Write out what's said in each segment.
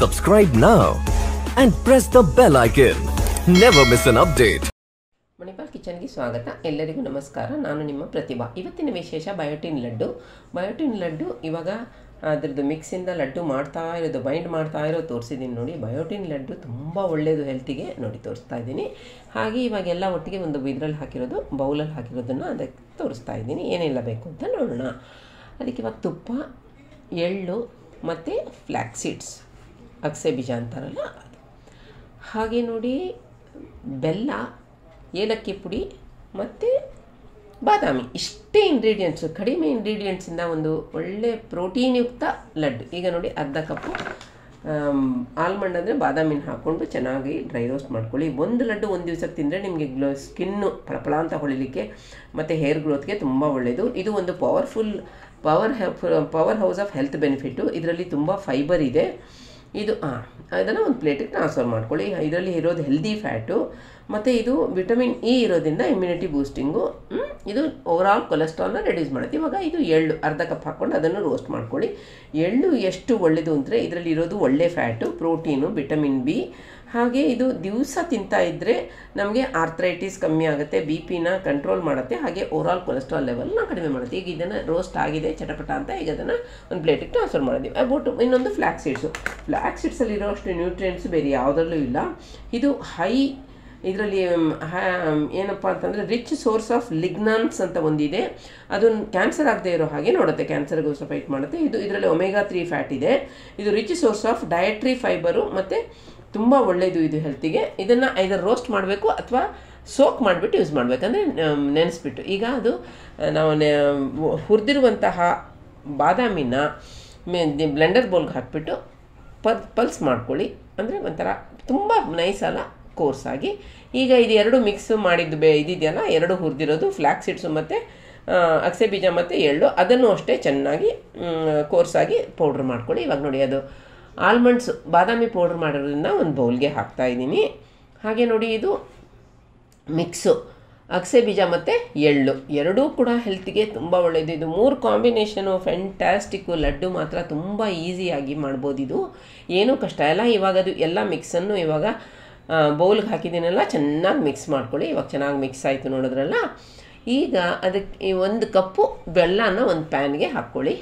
Subscribe now and press the bell icon. Never miss an update. Manipal ಕಿಚನ್ಗೆ ಸ್ವಾಗತ ಎಲ್ಲರಿಗೂ ನಮಸ್ಕಾರ ನಾನು ನಿಮ್ಮ ಪ್ರತಿಭಾ ಇವತ್ತಿನ ವಿಶೇಷ ಬಯೋಟಿನ್ ಲಡ್ಡು ಬಯೋಟಿನ್ ಲಡ್ಡು ಇವಾಗ ಅದ್ರದ್ದು ಮಿಕ್ಸಿಂದ ಲಡ್ಡು ಮಾಡ್ತಾ ಇರೋದು ಬೈಂಡ್ ಮಾಡ್ತಾ ಇರೋದು ತೋರಿಸಿದ್ದೀನಿ ನೋಡಿ ಬಯೋಟಿನ್ ಲಡ್ಡು ತುಂಬ ಒಳ್ಳೆಯದು ಹೆಲ್ತಿಗೆ ನೋಡಿ ತೋರಿಸ್ತಾ ಇದ್ದೀನಿ ಹಾಗೆ ಇವಾಗೆಲ್ಲ ಒಟ್ಟಿಗೆ ಒಂದು ಇದ್ರಲ್ಲಿ ಹಾಕಿರೋದು ಬೌಲಲ್ಲಿ ಹಾಕಿರೋದನ್ನು ಅದಕ್ಕೆ ತೋರಿಸ್ತಾ ಇದ್ದೀನಿ ಏನೆಲ್ಲ ಬೇಕು ಅಂತ ನೋಡೋಣ ಅದಕ್ಕೆ ಇವಾಗ ತುಪ್ಪ ಎಳ್ಳು ಮತ್ತು ಫ್ಲ್ಯಾಕ್ ಸೀಡ್ಸ್ ಅಗಸೆ ಬೀಜ ಅಂತಾರಲ್ಲ ಅದು ಹಾಗೆ ನೋಡಿ ಬೆಲ್ಲ ಏಲಕ್ಕಿ ಪುಡಿ ಮತ್ತು ಬಾದಾಮಿ ಇಷ್ಟೇ ಇಂಗ್ರೀಡಿಯೆಂಟ್ಸು ಕಡಿಮೆ ಇಂಗ್ರೀಡಿಯೆಂಟ್ಸಿಂದ ಒಂದು ಒಳ್ಳೆ ಪ್ರೋಟೀನ್ಯುಕ್ತ ಲಡ್ಡು ಈಗ ನೋಡಿ ಅರ್ಧ ಕಪ್ಪು ಆಲ್ಮಂಡ್ ಅಂದರೆ ಬಾದಾಮಿನ ಹಾಕ್ಕೊಂಡು ಚೆನ್ನಾಗಿ ಡ್ರೈ ರೋಸ್ಟ್ ಮಾಡ್ಕೊಳ್ಳಿ ಒಂದು ಲಡ್ಡು ಒಂದು ದಿವ್ಸಕ್ಕೆ ತಿಂದರೆ ನಿಮಗೆ ಗ್ಲೋ ಸ್ಕಿನ್ನು ಫಳಫಳ ಅಂತ ಹೊಳಿಲಿಕ್ಕೆ ಮತ್ತು ಹೇರ್ ಗ್ರೋತ್ಗೆ ತುಂಬ ಒಳ್ಳೆಯದು ಇದು ಒಂದು powerful power power house of health benefit ಇದರಲ್ಲಿ ತುಂಬ ಫೈಬರ್ ಇದೆ ಇದು ಹಾಂ ಅದನ್ನು ಒಂದು ಪ್ಲೇಟಿಗೆ ಟ್ರಾನ್ಸ್ಫರ್ ಮಾಡ್ಕೊಳ್ಳಿ ಇದರಲ್ಲಿ ಇರೋದು ಹೆಲ್ದಿ ಫ್ಯಾಟು ಮತ್ತು ಇದು ವಿಟಮಿನ್ ಇ ಇರೋದ್ರಿಂದ ಇಮ್ಯುನಿಟಿ ಬೂಸ್ಟಿಂಗು ಇದು ಓವರಾಲ್ ಕೊಲೆಸ್ಟ್ರಾಲ್ನ ರೆಡ್ಯೂಸ್ ಮಾಡುತ್ತೆ ಇವಾಗ ಇದು ಎಳ್ಳು ಅರ್ಧ ಕಪ್ ಹಾಕ್ಕೊಂಡು ಅದನ್ನು ರೋಸ್ಟ್ ಮಾಡ್ಕೊಳ್ಳಿ ಎಳ್ಳು ಎಷ್ಟು ಒಳ್ಳೆಯದು ಅಂದರೆ ಇದರಲ್ಲಿ ಇರೋದು ಒಳ್ಳೆ ಫ್ಯಾಟು ಪ್ರೋಟೀನು ವಿಟಮಿನ್ ಬಿ ಹಾಗೆ ಇದು ದಿವಸ ತಿಂತಾ ಇದ್ದರೆ ನಮಗೆ ಆರ್ಥ್ರೈಟಿಸ್ ಕಮ್ಮಿ ಆಗುತ್ತೆ ಬಿ ಪಿನ ಕಂಟ್ರೋಲ್ ಮಾಡುತ್ತೆ ಹಾಗೆ ಓವರಾಲ್ ಕೊಲೆಸ್ಟ್ರಾಲ್ ಲೆವೆಲ್ನ ಕಡಿಮೆ ಮಾಡುತ್ತೆ ಈಗ ಇದನ್ನು ರೋಸ್ಟ್ ಆಗಿದೆ ಚಟಪಟ ಅಂತ ಈಗ ಅದನ್ನು ಒಂದು ಪ್ಲೇಟಿಗೆ ಟ್ರಾನ್ಸ್ಫರ್ ಮಾಡಿದ್ದೀವಿ ಅಬೌಟ್ ಇನ್ನೊಂದು ಫ್ಲ್ಯಾಕ್ ಸೀಡ್ಸು ಫ್ಲ್ಯಾಕ್ ಸೀಡ್ಸಲ್ಲಿ ಇರೋಷ್ಟು ನ್ಯೂಟ್ರಿಯೆಂಟ್ಸ್ ಬೇರೆ ಯಾವುದರಲ್ಲೂ ಇಲ್ಲ ಇದು ಹೈ ಇದರಲ್ಲಿ ಏನಪ್ಪ ಅಂತಂದರೆ ರಿಚ್ ಸೋರ್ಸ್ ಆಫ್ ಲಿಗ್ನಾನ್ಸ್ ಅಂತ ಒಂದಿದೆ ಅದು ಕ್ಯಾನ್ಸರ್ ಆಗದೆ ಇರೋ ಹಾಗೆ ನೋಡುತ್ತೆ ಕ್ಯಾನ್ಸರ್ಗೋಸ್ಕರ ಫೈಟ್ ಮಾಡುತ್ತೆ ಇದು ಇದರಲ್ಲಿ ಒಮೆಗಾ ತ್ರೀ ಫ್ಯಾಟ್ ಇದೆ ಇದು rich source of dietary fibre ಮತ್ತು ತುಂಬ ಒಳ್ಳೆಯದು ಇದು ಹೆಲ್ತಿಗೆ ಇದನ್ನು ಐದರ್ ರೋಸ್ಟ್ ಮಾಡಬೇಕು ಅಥವಾ ಸೋಕ್ ಮಾಡಿಬಿಟ್ಟು ಯೂಸ್ ಮಾಡಬೇಕಂದ್ರೆ ನೆನೆಸ್ಬಿಟ್ಟು ಈಗ ಅದು ನಾವು ಹುರಿದಿರುವಂತಹ ಬಾದಾಮಿನ ಬ್ಲೆಂಡರ್ ಬೌಲ್ಗೆ ಹಾಕಿಬಿಟ್ಟು ಪಲ್ ಪಲ್ಸ್ ಮಾಡ್ಕೊಳ್ಳಿ ಅಂದರೆ ಒಂಥರ ತುಂಬ ನೈಸಲ್ಲ ಕೋರ್ಸಾಗಿ ಈಗ ಇದು ಎರಡು ಮಿಕ್ಸ್ ಮಾಡಿದ್ದು ಬೇ ಇದಿದೆಯಲ್ಲ ಎರಡು ಹುರಿದಿರೋದು ಫ್ಲ್ಯಾಕ್ ಸೀಡ್ಸು ಮತ್ತು ಅಗಸೆ ಬೀಜ ಮತ್ತು ಎಳ್ಳು ಅದನ್ನು ಅಷ್ಟೇ ಚೆನ್ನಾಗಿ ಕೋರ್ಸಾಗಿ ಪೌಡ್ರ್ ಮಾಡ್ಕೊಳ್ಳಿ ಇವಾಗ ನೋಡಿ ಅದು ಆಲ್ಮಂಡ್ಸ್ ಬಾದಾಮಿ ಪೌಡ್ರ್ ಮಾಡಿರೋದ್ರಿಂದ ಒಂದು ಬೌಲ್ಗೆ ಹಾಕ್ತಾ ಇದ್ದೀನಿ ಹಾಗೆ ನೋಡಿ ಇದು ಮಿಕ್ಸು ಅಗಸೆ ಬೀಜ ಮತ್ತು ಎಳ್ಳು ಎರಡೂ ಕೂಡ ಹೆಲ್ತ್ಗೆ ತುಂಬ ಒಳ್ಳೆಯದು ಇದು ಮೂರು ಕಾಂಬಿನೇಷನು ಫ್ಯಾಂಟಾಸ್ಟಿಕ್ಕು ಲಡ್ಡು ಮಾತ್ರ ತುಂಬ ಈಸಿಯಾಗಿ ಮಾಡ್ಬೋದು ಇದು ಏನೂ ಕಷ್ಟ ಇಲ್ಲ ಇವಾಗ ಅದು ಎಲ್ಲ ಮಿಕ್ಸನ್ನು ಇವಾಗ ಬೌಲ್ಗೆ ಹಾಕಿದ್ದೀನಲ್ಲ ಚೆನ್ನಾಗಿ ಮಿಕ್ಸ್ ಮಾಡ್ಕೊಳ್ಳಿ ಇವಾಗ ಚೆನ್ನಾಗಿ ಮಿಕ್ಸ್ ಆಯಿತು ನೋಡಿದ್ರಲ್ಲ ಈಗ ಅದಕ್ಕೆ ಒಂದು ಕಪ್ಪು ಬೆಲ್ಲನ ಒಂದು ಪ್ಯಾನ್ಗೆ ಹಾಕ್ಕೊಳ್ಳಿ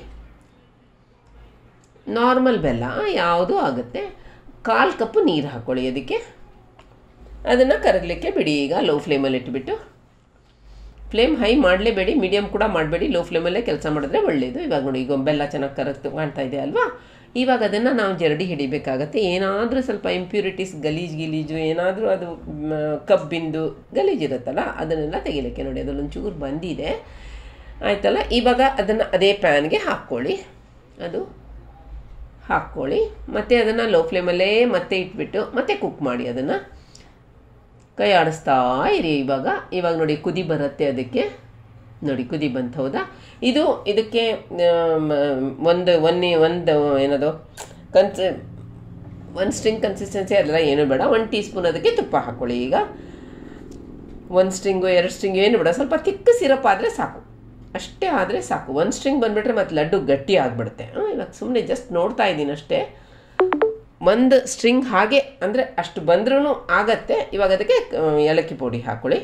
ನಾರ್ಮಲ್ ಬೆಲ್ಲ ಯಾವುದೂ ಆಗುತ್ತೆ ಕಾಲು ಕಪ್ಪು ನೀರು ಹಾಕ್ಕೊಳ್ಳಿ ಅದಕ್ಕೆ ಅದನ್ನು ಕರಗಲಿಕ್ಕೆ ಬಿಡಿ ಈಗ ಲೋ ಫ್ಲೇಮಲ್ಲಿ ಇಟ್ಬಿಟ್ಟು ಫ್ಲೇಮ್ ಹೈ ಮಾಡಲೇಬೇಡಿ ಮೀಡಿಯಮ್ ಕೂಡ ಮಾಡಬೇಡಿ ಲೋ ಫ್ಲೇಮಲ್ಲೇ ಕೆಲಸ ಮಾಡಿದ್ರೆ ಒಳ್ಳೆಯದು ಇವಾಗ ನೋಡಿ ಈಗ ಬೆಲ್ಲ ಚೆನ್ನಾಗಿ ಕರಗ್ತು ಕಾಣ್ತಾ ಇದೆ ಅಲ್ವಾ ಇವಾಗ ಅದನ್ನು ನಾವು ಜರಡಿ ಹಿಡಿಬೇಕಾಗತ್ತೆ ಏನಾದರೂ ಸ್ವಲ್ಪ ಇಂಪ್ಯೂರಿಟೀಸ್ ಗಲೀಜು ಗಿಲೀಜು ಏನಾದರೂ ಅದು ಕಬ್ಬಿಂದು ಗಲೀಜಿರುತ್ತಲ್ಲ ಅದನ್ನೆಲ್ಲ ತೆಗಿಲಿಕ್ಕೆ ನೋಡಿ ಅದರಲ್ಲೊಂದು ಚೂರು ಬಂದಿದೆ ಆಯ್ತಲ್ಲ ಇವಾಗ ಅದನ್ನು ಅದೇ ಪ್ಯಾನ್ಗೆ ಹಾಕ್ಕೊಳ್ಳಿ ಅದು ಹಾಕ್ಕೊಳ್ಳಿ ಮತ್ತು ಅದನ್ನು ಲೋ ಫ್ಲೇಮಲ್ಲೇ ಮತ್ತೆ ಇಟ್ಬಿಟ್ಟು ಮತ್ತೆ ಕುಕ್ ಮಾಡಿ ಅದನ್ನು ಕೈ ಆಡಿಸ್ತಾ ಇರಿ ಇವಾಗ ಇವಾಗ ನೋಡಿ ಕುದಿ ಬರುತ್ತೆ ಅದಕ್ಕೆ ನೋಡಿ ಕುದಿ ಬಂತು ಹೌದಾ ಇದು ಇದಕ್ಕೆ ಒಂದು ಒನ್ನಿ ಒಂದು ಏನದು ಕನ್ಸ ಒಂದು ಸ್ಟ್ರಿಂಗ್ ಕನ್ಸಿಸ್ಟೆನ್ಸಿ ಅದೆಲ್ಲ ಏನೂ ಬೇಡ ಒಂದು ಟೀ ಸ್ಪೂನ್ ಅದಕ್ಕೆ ತುಪ್ಪ ಹಾಕ್ಕೊಳ್ಳಿ ಈಗ ಒಂದು ಸ್ಟ್ರಿಂಗು ಎರಡು ಸ್ಟ್ರಿಂಗು ಏನು ಬೇಡ ಸ್ವಲ್ಪ ತಿಕ್ಕ ಸಿರಪ್ ಆದರೆ ಸಾಕು ಅಷ್ಟೇ ಆದರೆ ಸಾಕು ಒಂದು ಸ್ಟ್ರಿಂಗ್ ಬಂದುಬಿಟ್ರೆ ಮತ್ತು ಲಡ್ಡು ಗಟ್ಟಿ ಆಗಿಬಿಡುತ್ತೆ ಇವಾಗ ಸುಮ್ಮನೆ ಜಸ್ಟ್ ನೋಡ್ತಾ ಇದ್ದೀನಿ ಅಷ್ಟೇ ಒಂದು ಸ್ಟ್ರಿಂಗ್ ಹಾಗೆ ಅಂದರೆ ಅಷ್ಟು ಬಂದ್ರೂ ಆಗತ್ತೆ ಇವಾಗ ಅದಕ್ಕೆ ಏಲಕ್ಕಿ ಪುಡಿ ಹಾಕ್ಕೊಳ್ಳಿ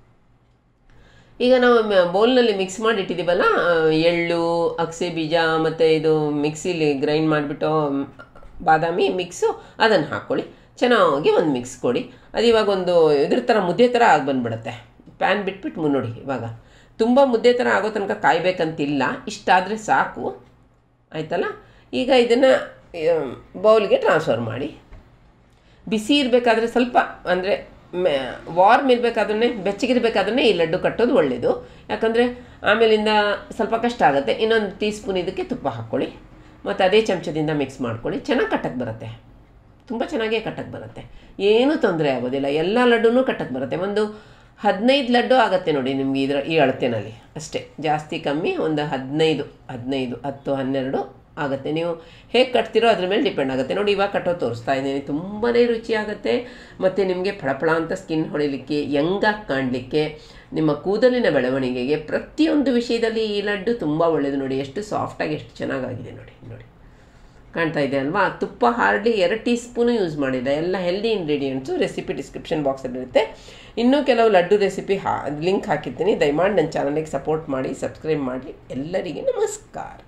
ಈಗ ನಾವು ಬೌಲ್ನಲ್ಲಿ ಮಿಕ್ಸ್ ಮಾಡಿ ಇಟ್ಟಿದ್ದೀವಲ್ಲ ಎಳ್ಳು ಅಗಸೆ ಬೀಜ ಮತ್ತು ಇದು ಮಿಕ್ಸಿಲಿ ಗ್ರೈಂಡ್ ಮಾಡಿಬಿಟ್ಟು ಬಾದಾಮಿ ಮಿಕ್ಸು ಅದನ್ನು ಹಾಕ್ಕೊಳ್ಳಿ ಚೆನ್ನಾಗಿ ಒಂದು ಮಿಕ್ಸ್ ಕೊಡಿ ಅದು ಇವಾಗ ಒಂದು ಇದ್ರ ಥರ ಮುದ್ದೆ ಥರ ಆಗಿ ಬಂದುಬಿಡುತ್ತೆ ಪ್ಯಾನ್ ಬಿಟ್ಬಿಟ್ಟು ಮುನ್ನೋಡಿ ಇವಾಗ ತುಂಬ ಮುದ್ದೆ ಥರ ಆಗೋ ತನಕ ಕಾಯಬೇಕಂತಿಲ್ಲ ಇಷ್ಟಾದರೆ ಸಾಕು ಆಯ್ತಲ್ಲ ಈಗ ಇದನ್ನು ಬೌಲ್ಗೆ ಟ್ರಾನ್ಸ್ಫರ್ ಮಾಡಿ ಬಿಸಿ ಇರಬೇಕಾದ್ರೆ ಸ್ವಲ್ಪ ಅಂದರೆ ವಾರ್ಮ್ ಇರಬೇಕಾದ್ರೆ ಬೆಚ್ಚಗಿರಬೇಕಾದ್ರೆ ಈ ಲಡ್ಡು ಕಟ್ಟೋದು ಒಳ್ಳೆಯದು ಯಾಕಂದರೆ ಆಮೇಲಿಂದ ಸ್ವಲ್ಪ ಕಷ್ಟ ಆಗುತ್ತೆ ಇನ್ನೊಂದು ಟೀ ಸ್ಪೂನ್ ಇದಕ್ಕೆ ತುಪ್ಪ ಹಾಕ್ಕೊಳ್ಳಿ ಮತ್ತು ಅದೇ ಚಮಚದಿಂದ ಮಿಕ್ಸ್ ಮಾಡ್ಕೊಳ್ಳಿ ಚೆನ್ನಾಗಿ ಕಟ್ಟಕ್ಕೆ ಬರುತ್ತೆ ತುಂಬ ಚೆನ್ನಾಗೇ ಕಟ್ಟಕ್ಕೆ ಬರುತ್ತೆ ಏನೂ ತೊಂದರೆ ಆಗೋದಿಲ್ಲ ಎಲ್ಲ ಲಡ್ಡುನೂ ಕಟ್ಟಕ್ಕೆ ಬರುತ್ತೆ ಒಂದು ಹದಿನೈದು ಲಡ್ಡು ಆಗುತ್ತೆ ನೋಡಿ ನಿಮಗೆ ಇದರ ಈ ಅಳತೆನಲ್ಲಿ ಅಷ್ಟೇ ಜಾಸ್ತಿ ಕಮ್ಮಿ ಒಂದು ಹದಿನೈದು ಹದಿನೈದು ಹತ್ತು ಹನ್ನೆರಡು ಆಗುತ್ತೆ ನೀವು ಹೇಗೆ ಕಟ್ತೀರೋ ಅದ್ರ ಮೇಲೆ ಡಿಪೆಂಡ್ ಆಗುತ್ತೆ ನೋಡಿ ಇವಾಗ ಕಟ್ಟೋ ತೋರಿಸ್ತಾ ಇದ್ದೀನಿ ತುಂಬಾ ರುಚಿಯಾಗುತ್ತೆ ಮತ್ತು ನಿಮಗೆ ಫಳಫಳ ಅಂತ ಸ್ಕಿನ್ ಹೊಡಿಲಿಕ್ಕೆ ಯಂಗಾಗಿ ಕಾಣಲಿಕ್ಕೆ ನಿಮ್ಮ ಕೂದಲಿನ ಬೆಳವಣಿಗೆಗೆ ಪ್ರತಿಯೊಂದು ವಿಷಯದಲ್ಲಿ ಈ ಲಡ್ಡು ತುಂಬ ಒಳ್ಳೆಯದು ನೋಡಿ ಎಷ್ಟು ಸಾಫ್ಟಾಗಿ ಎಷ್ಟು ಚೆನ್ನಾಗಾಗಿದೆ ನೋಡಿ ನೋಡಿ ಕಾಣ್ತಾ ಇದೆ ಅಲ್ವಾ ತುಪ್ಪ ಹಾರ್ಡ್ಲಿ ಎರಡು ಟೀ ಸ್ಪೂನು ಯೂಸ್ ಮಾಡಿಲ್ಲ ಎಲ್ಲ ಹೆಲ್ದಿ ಇಂಗ್ರೀಡಿಯೆಂಟ್ಸು ರೆಸಿಪಿ ಡಿಸ್ಕ್ರಿಪ್ಷನ್ ಬಾಕ್ಸಲ್ಲಿ ಇರುತ್ತೆ ಇನ್ನೂ ಕೆಲವು ಲಡ್ಡು ರೆಸಿಪಿ ಹಾ ಲಿಂಕ್ ಹಾಕಿರ್ತೀನಿ ದಯಮಾಡಿ ನನ್ನ ಚಾನಲಿಗೆ ಸಪೋರ್ಟ್ ಮಾಡಿ ಸಬ್ಸ್ಕ್ರೈಬ್ ಮಾಡಿ ಎಲ್ಲರಿಗೆ ನಮಸ್ಕಾರ